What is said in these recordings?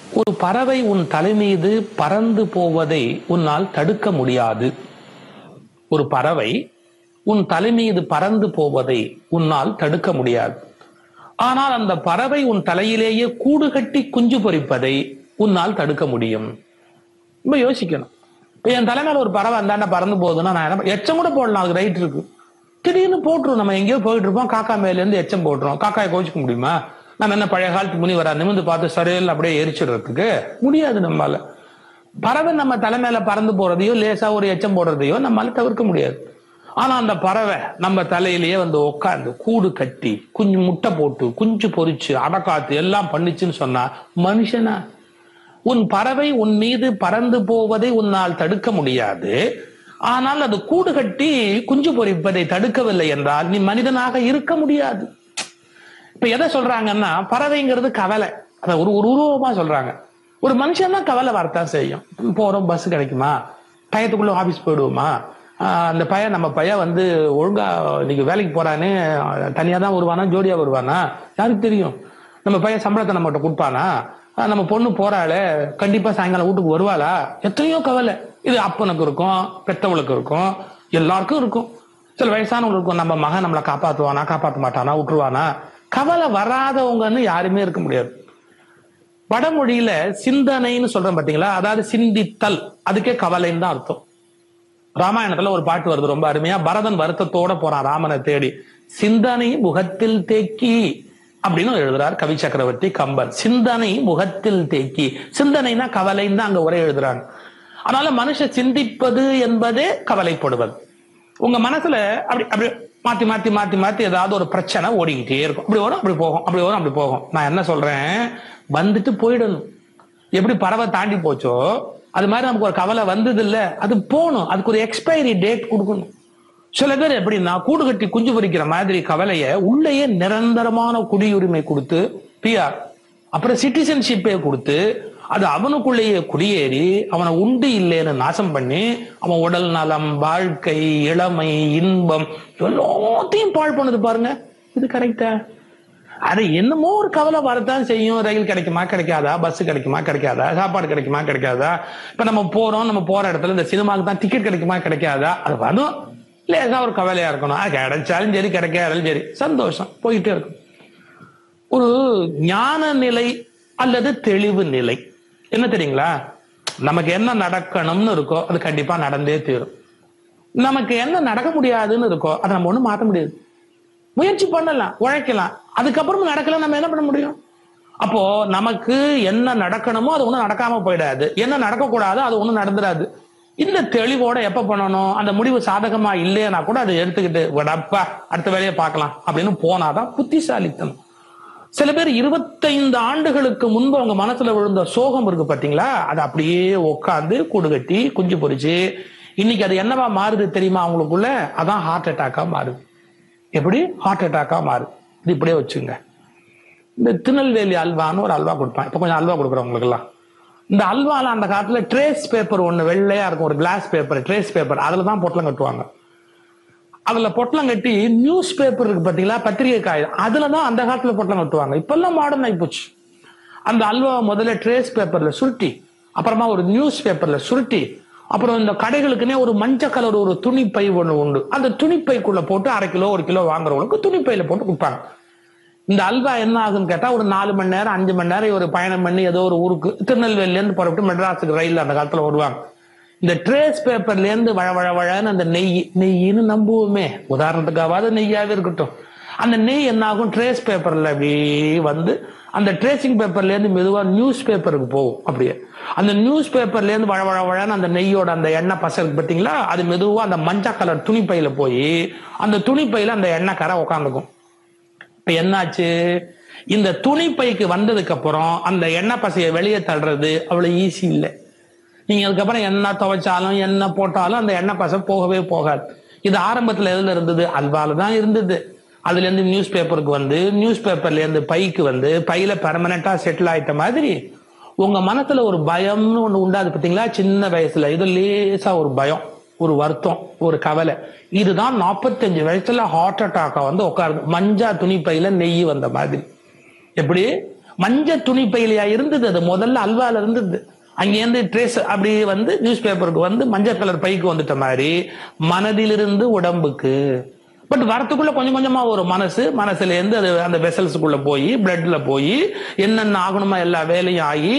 ஒரு பறவை உன் தலை மீது பறந்து போவதை உன்னால் தடுக்க முடியாது ஒரு பறவை உன் தலை மீது பறந்து போவதை உன்னால் தடுக்க முடியாது ஆனால் அந்த பறவை உன் தலையிலேயே கூடு கட்டி குஞ்சு பொரிப்பதை உன்னால் தடுக்க முடியும் ரொம்ப யோசிக்கணும் இப்ப என் தலைமையில ஒரு பறவை அந்தாண்ட பறந்து போகுதுன்னா நான் என்ன எச்சம் கூட போடலாம் அதுக்கு ரைட் இருக்கு திடீர்னு போட்டுரும் நம்ம எங்கேயோ போயிட்டு இருப்போம் காக்கா மேல இருந்து எச்சம் போட்டுரும் காக்காயை கோச்சிக்க முடியுமா நம்ம என்ன பழைய காலத்து முனி வரா நிமிந்து பார்த்து சரியில் அப்படியே எரிச்சிடுறதுக்கு முடியாது நம்மால பறவை நம்ம தலைமையில பறந்து போறதையோ லேசா ஒரு எச்சம் போடுறதையோ நம்மால தவிர்க்க முடியாது ஆனா அந்த பறவை நம்ம தலையிலேயே வந்து உட்காந்து கூடு கட்டி குஞ்சு முட்டை போட்டு குஞ்சு பொரிச்சு அடக்காத்து எல்லாம் பண்ணிச்சுன்னு சொன்னா மனுஷனா உன் பறவை உன் மீது பறந்து போவதை உன்னால் தடுக்க முடியாது ஆனால் அது கூடு கட்டி குஞ்சு பொரிப்பதை தடுக்கவில்லை என்றால் நீ மனிதனாக இருக்க முடியாது இப்ப எதை சொல்றாங்கன்னா பறவைங்கிறது கவலை அத ஒரு ஒரு உருவமா சொல்றாங்க ஒரு மனுஷன் தான் கவலை வரத்தான் செய்யும் போறோம் பஸ் கிடைக்குமா டயத்துக்குள்ள ஆபீஸ் போயிடுவோமா ஆஹ் அந்த பையன் நம்ம பையன் வந்து ஒழுங்கா இன்னைக்கு வேலைக்கு போறானே தனியா தான் வருவானா ஜோடியா வருவானா யாருக்கு தெரியும் நம்ம பையன் சம்பளத்தை நம்மகிட்ட கொடுப்பானா ஆஹ் நம்ம பொண்ணு போறாளே கண்டிப்பா சாயங்காலம் வீட்டுக்கு வருவாளா எத்தனையோ கவலை இது அப்பனுக்கு இருக்கும் பெத்தவளுக்கு இருக்கும் எல்லாருக்கும் இருக்கும் சில வயசானவங்களுக்கு இருக்கும் நம்ம மகன் நம்மளை காப்பாத்துவானா காப்பாத்த மாட்டானா விட்டுருவானா கவலை வராதவங்கன்னு யாருமே இருக்க முடியாது வடமொழியில சிந்தனைன்னு சொல்றேன் பாத்தீங்களா அதாவது சிந்தித்தல் அதுக்கே கவலைன்னு தான் அர்த்தம் ராமாயணத்துல ஒரு பாட்டு வருது ரொம்ப அருமையா பரதன் வருத்தத்தோட போறான் ராமனை தேடி சிந்தனை முகத்தில் தேக்கி அப்படின்னு எழுதுறார் கவி சக்கரவர்த்தி கம்பன் சிந்தனை முகத்தில் தேக்கி சிந்தனைனா கவலைன்னு தான் அங்க உரை எழுதுறாங்க அதனால மனுஷ சிந்திப்பது என்பதே கவலைப்படுவது உங்க மனசுல அப்படி அப்படி மாத்தி மாத்தி மாத்தி மாத்தி ஏதாவது ஒரு பிரச்சனை ஓடிக்கிட்டே இருக்கும் அப்படி வரும் அப்படி போகும் அப்படி வரும் அப்படி போகும் நான் என்ன சொல்றேன் வந்துட்டு போயிடணும் எப்படி பறவை தாண்டி போச்சோ அது மாதிரி நமக்கு ஒரு கவலை வந்தது இல்ல அது போகணும் அதுக்கு ஒரு எக்ஸ்பைரி டேட் கொடுக்கணும் சில பேர் எப்படின்னா கூடு கட்டி குஞ்சு பொரிக்கிற மாதிரி கவலைய உள்ளேயே நிரந்தரமான குடியுரிமை கொடுத்து பிஆர் அப்புறம் சிட்டிசன்ஷிப்பே கொடுத்து அது அவனுக்குள்ளேயே குடியேறி அவனை உண்டு இல்லைன்னு நாசம் பண்ணி அவன் உடல் நலம் வாழ்க்கை இளமை இன்பம் எல்லாத்தையும் பாழ் பண்ணுது பாருங்க இது கரெக்டா அது என்னமோ ஒரு கவலை வரத்தான் செய்யும் ரயில் கிடைக்குமா கிடைக்காதா பஸ் கிடைக்குமா கிடைக்காதா சாப்பாடு கிடைக்குமா கிடைக்காதா இப்ப நம்ம போறோம் நம்ம போற இடத்துல இந்த சினிமாவுக்கு தான் டிக்கெட் கிடைக்குமா கிடைக்காதா அது வரும் லேசா ஒரு கவலையா இருக்கணும் அது கிடைச்சாலும் சரி கிடைக்காதாலும் சரி சந்தோஷம் போயிட்டே இருக்கும் ஒரு ஞான நிலை அல்லது தெளிவு நிலை என்ன தெரியுங்களா நமக்கு என்ன நடக்கணும்னு இருக்கோ அது கண்டிப்பா நடந்தே தீரும் நமக்கு என்ன நடக்க முடியாதுன்னு இருக்கோ அதை நம்ம ஒண்ணும் மாத்த முடியாது முயற்சி பண்ணலாம் உழைக்கலாம் அதுக்கப்புறம் நடக்கல நம்ம என்ன பண்ண முடியும் அப்போ நமக்கு என்ன நடக்கணுமோ அது ஒண்ணும் நடக்காம போயிடாது என்ன நடக்கக்கூடாதோ அது ஒண்ணும் நடந்துடாது இந்த தெளிவோட எப்ப பண்ணணும் அந்த முடிவு சாதகமா இல்லையா கூட அதை எடுத்துக்கிட்டு விடப்பா அடுத்த வேலையை பார்க்கலாம் அப்படின்னு போனாதான் புத்திசாலித்தனம் சில பேர் இருபத்தைந்து ஆண்டுகளுக்கு முன்பு அவங்க மனசுல விழுந்த சோகம் இருக்கு பாத்தீங்களா அது அப்படியே உட்காந்து கூடு கட்டி குஞ்சு பொரிச்சு இன்னைக்கு அது என்னவா மாறுது தெரியுமா அவங்களுக்குள்ள அதான் ஹார்ட் அட்டாக்கா மாறுது எப்படி ஹார்ட் அட்டாக்கா மாறுது இது இப்படியே வச்சுங்க இந்த திருநெல்வேலி அல்வான்னு ஒரு அல்வா கொடுப்பான் இப்ப கொஞ்சம் அல்வா கொடுக்குறவங்களுக்கு எல்லாம் இந்த அல்வால அந்த காலத்துல ட்ரேஸ் பேப்பர் ஒண்ணு வெள்ளையா இருக்கும் ஒரு கிளாஸ் பேப்பர் ட்ரேஸ் பேப்பர் அதுல தான் பொட்டலம் கட்டுவாங்க அதுல பொட்டலம் கட்டி நியூஸ் பேப்பர் இருக்கு பாத்தீங்களா பத்திரிகை காகிதம் அதுல தான் அந்த காலத்துல பொட்டலம் கட்டுவாங்க இப்பெல்லாம் மாடர்ன் ஆயிப்போச்சு அந்த அல்வாவை முதல்ல ட்ரேஸ் பேப்பர்ல சுருட்டி அப்புறமா ஒரு நியூஸ் பேப்பர்ல சுருட்டி அப்புறம் இந்த கடைகளுக்குன்னே ஒரு மஞ்சள் கலர் ஒரு துணிப்பை ஒண்ணு உண்டு அந்த துணிப்பைக்குள்ள போட்டு அரை கிலோ ஒரு கிலோ வாங்குறவங்களுக்கு துணிப்பையில போட்டு கொடுப்பாங்க இந்த அல்வா என்ன ஆகுன்னு கேட்டா ஒரு நாலு மணி நேரம் அஞ்சு மணி நேரம் ஒரு பயணம் பண்ணி ஏதோ ஒரு ஊருக்கு திருநெல்வேலில இருந்து புறப்பட்டு மெட்ராஸுக்கு ரயில் அந்த காலத்துல வருவாங்க இந்த ட்ரேஸ் பேப்பர்ல இருந்து வழ வழ வழன்னு அந்த நெய் நெய்ன்னு நம்புவோமே உதாரணத்துக்காவது நெய்யாவே இருக்கட்டும் அந்த நெய் என்ன ஆகும் ட்ரேஸ் பேப்பர்ல அப்படியே வந்து அந்த ட்ரேசிங் பேப்பர்ல இருந்து மெதுவா நியூஸ் பேப்பருக்கு போகும் அப்படியே அந்த நியூஸ் பேப்பர்ல இருந்து வழ வழ வழன்னு அந்த நெய்யோட அந்த எண்ணெய் பசை இருக்கு பாத்தீங்களா அது மெதுவா அந்த மஞ்சள் கலர் துணிப்பையில போய் அந்த துணிப்பையில அந்த எண்ணெய் கரை உட்காந்துக்கும் இப்ப என்னாச்சு இந்த துணிப்பைக்கு வந்ததுக்கு அப்புறம் அந்த எண்ணெய் பசையை வெளியே தள்ளுறது அவ்வளவு ஈஸி இல்லை நீங்க அதுக்கப்புறம் என்ன துவைச்சாலும் என்ன போட்டாலும் அந்த எண்ணெய் பசை போகவே போகாது இது ஆரம்பத்துல எதுல இருந்தது அல்வால தான் இருந்தது அதுல இருந்து நியூஸ் பேப்பருக்கு வந்து நியூஸ் பேப்பர்ல இருந்து பைக்கு வந்து பையில பெர்மனண்டா செட்டில் ஆயிட்ட மாதிரி உங்க மனசுல ஒரு பயம்னு ஒண்ணு உண்டாது பாத்தீங்களா சின்ன வயசுல இது லேசா ஒரு பயம் ஒரு வருத்தம் ஒரு கவலை இதுதான் நாற்பத்தஞ்சு வயசுல ஹார்ட் அட்டாக்கா வந்து உட்காருது மஞ்சா துணி பையில நெய் வந்த மாதிரி எப்படி மஞ்சள் துணி பையிலையா இருந்தது அது முதல்ல அல்வால இருந்தது அங்கேருந்து ட்ரேஸ் அப்படி வந்து நியூஸ் பேப்பருக்கு வந்து மஞ்சள் கலர் பைக்கு வந்துட்ட மாதிரி மனதிலிருந்து உடம்புக்கு பட் வரத்துக்குள்ள கொஞ்சம் கொஞ்சமா ஒரு மனசு மனசுல இருந்து அது அந்த வெசல்ஸுக்குள்ள போய் பிளட்ல போய் என்னென்ன ஆகணுமா எல்லா வேலையும் ஆகி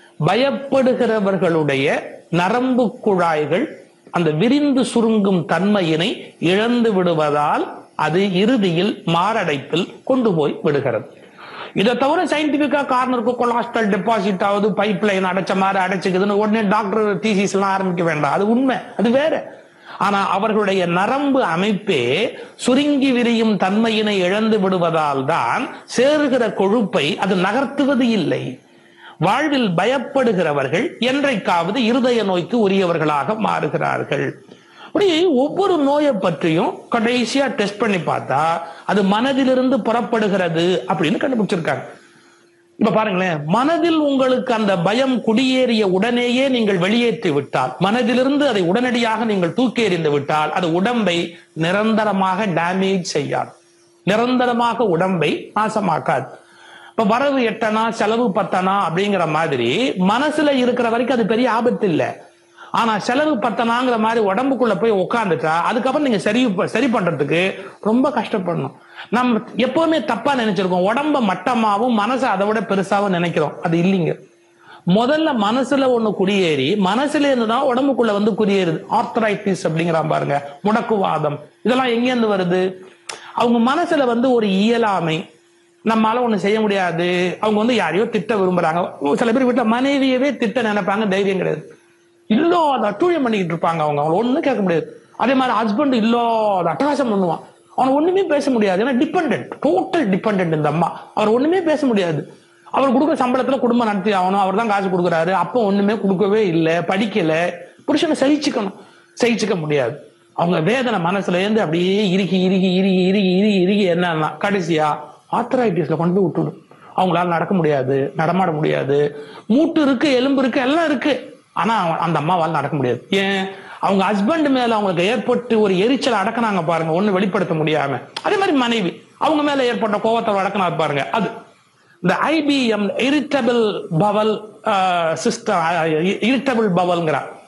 பயப்படுகிறவர்களுடைய நரம்பு குழாய்கள் அந்த விரிந்து சுருங்கும் தன்மையினை இழந்து விடுவதால் அது இறுதியில் மாரடைப்பில் கொண்டு போய் விடுகிறது இதை தவிர சயின்டிபிக்கா கார்னருக்கு கொலாஸ்ட்ரால் டெபாசிட் ஆகுது பைப் லைன் அடைச்ச மாதிரி அடைச்சுக்குதுன்னு உடனே டாக்டர் தீசிஸ் எல்லாம் ஆரம்பிக்க வேண்டாம் அது உண்மை அது வேற ஆனா அவர்களுடைய நரம்பு அமைப்பே சுருங்கி விரியும் தன்மையினை இழந்து விடுவதால் தான் சேருகிற கொழுப்பை அது நகர்த்துவது இல்லை வாழ்வில் பயப்படுகிறவர்கள் என்றைக்காவது இருதய நோய்க்கு உரியவர்களாக மாறுகிறார்கள் அப்படி ஒவ்வொரு நோயை பற்றியும் கடைசியா டெஸ்ட் பண்ணி பார்த்தா அது மனதிலிருந்து புறப்படுகிறது அப்படின்னு கண்டுபிடிச்சிருக்காங்க இப்ப பாருங்களேன் மனதில் உங்களுக்கு அந்த பயம் குடியேறிய உடனேயே நீங்கள் வெளியேற்றி விட்டால் மனதிலிருந்து அதை உடனடியாக நீங்கள் தூக்கி எறிந்து விட்டால் அது உடம்பை நிரந்தரமாக டேமேஜ் செய்யாது நிரந்தரமாக உடம்பை நாசமாக்காது இப்ப வரவு எட்டனா செலவு பத்தனா அப்படிங்கிற மாதிரி மனசுல இருக்கிற வரைக்கும் அது பெரிய ஆபத்து இல்லை ஆனா செலவு பத்தனாங்கிற மாதிரி உடம்புக்குள்ள போய் உட்காந்துட்டா அதுக்கப்புறம் நீங்க சரி சரி பண்றதுக்கு ரொம்ப கஷ்டப்படணும் நம்ம எப்பவுமே தப்பா நினைச்சிருக்கோம் உடம்ப மட்டமாவும் மனசை அதை விட பெருசாவும் நினைக்கிறோம் அது இல்லைங்க முதல்ல மனசுல ஒண்ணு குடியேறி மனசுல இருந்து தான் உடம்புக்குள்ள வந்து குடியேறுது ஆர்த்தரைட்டிஸ் அப்படிங்கிறான் பாருங்க முடக்குவாதம் இதெல்லாம் எங்க இருந்து வருது அவங்க மனசுல வந்து ஒரு இயலாமை நம்மால ஒண்ணு செய்ய முடியாது அவங்க வந்து யாரையோ திட்ட விரும்புறாங்க சில பேர் வீட்டுல மனைவியவே திட்ட நினைப்பாங்க தைரியம் கிடையாது இல்லாத அட்டூழியம் பண்ணிக்கிட்டு இருப்பாங்க அவங்க அவங்கள ஒண்ணும் கேட்க முடியாது அதே மாதிரி ஹஸ்பண்ட் இல்லாத அட்டகாசம் பண்ணுவான் அவனை ஒண்ணுமே பேச முடியாது ஏன்னா டிபெண்ட் டோட்டல் டிபெண்ட் இந்த அம்மா அவர் ஒண்ணுமே பேச முடியாது அவர் கொடுக்குற சம்பளத்துல குடும்பம் நடத்தி ஆகணும் அவர் தான் காசு கொடுக்குறாரு அப்போ ஒண்ணுமே கொடுக்கவே இல்லை படிக்கல புருஷனை சகிச்சுக்கணும் சகிச்சுக்க முடியாது அவங்க வேதனை மனசுல இருந்து அப்படியே இறுகி இறுகி இறுகி இறுகி இறுகி இறுகி என்னன்னா கடைசியா ஆத்தரைட்டிஸ்ல கொண்டு போய் விட்டுடும் அவங்களால நடக்க முடியாது நடமாட முடியாது மூட்டு இருக்கு எலும்பு இருக்கு எல்லாம் இருக்கு ஆனா அவ- அந்த அம்மாவால் நடக்க முடியாது ஏன் அவங்க ஹஸ்பண்ட் மேல அவங்களுக்கு ஏற்பட்டு ஒரு எரிச்சல் அடக்குனாங்க பாருங்க ஒண்ணு வெளிப்படுத்த முடியாம அதே மாதிரி மனைவி அவங்க மேல ஏற்பட்ட கோவத்தை அடக்கினார் பாருங்க அது இந்த IBM irritable bowel system irritable பவல்ங்கிறார்